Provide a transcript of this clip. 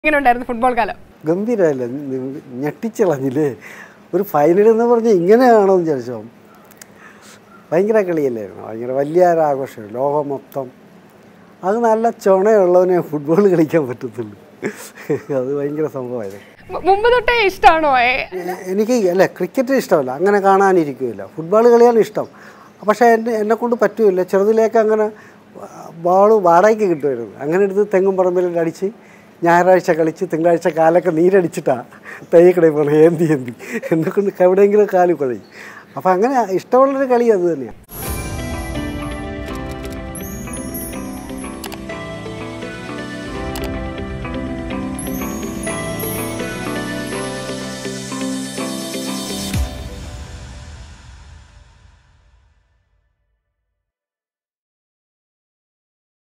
എങ്ങനെ ഉണ്ടായിരുന്നു ഫുട്ബോൾ കാലം ഗംഭീരമല്ല ഞെട്ടിച്ചളഞ്ഞില്ലേ ഒരു ഫൈനൽ എന്ന് പറഞ്ഞാൽ ഇങ്ങനെയാണോ എന്ന് വിചാരിച്ചോ ഭയങ്കര കളിയല്ലായിരുന്നു ഭയങ്കര വലിയ ഒരു ആഘോഷം ലോകം മൊത്തം അത് നല്ല ചുണയുള്ളവനെ ഫുട്ബോൾ കളിക്കാൻ പറ്റത്തുള്ളൂ അത് ഭയങ്കര സംഭവമായിരുന്നു മു- മുമ്പ് തൊട്ടേ ഇഷ്ടമാണോ എ- എനിക്ക് അല്ല ക്രിക്കറ്റ് ഇഷ്ടമല്ല അങ്ങനെ കാണാനിരിക്കില്ല ഫുട്ബോൾ കളിയാണ് ഇഷ്ടം പക്ഷേ എന്നെ എന്നെ കൊണ്ട് പറ്റുമില്ല ചെറുതിലേക്ക് അങ്ങനെ ബോൾ വാടകയ്ക്ക് കിട്ടുമായിരുന്നു അങ്ങനെ എടുത്ത് തെങ്ങും പറമ്പിലും അടിച്ച് ഞായറാഴ്ച കളിച്ച് തിങ്കളാഴ്ച കാലൊക്കെ നീരടിച്ചിട്ടാണ് തയ്യക്കടയിൽ പോകണം ഏന്തി ഏന്തി എന്നെ കൊണ്ട് എവിടെയെങ്കിലും കാല് കുഴയും അപ്പോൾ അങ്ങനെ ഇഷ്ടമുള്ളൊരു കളി അത് തന്നെയാണ്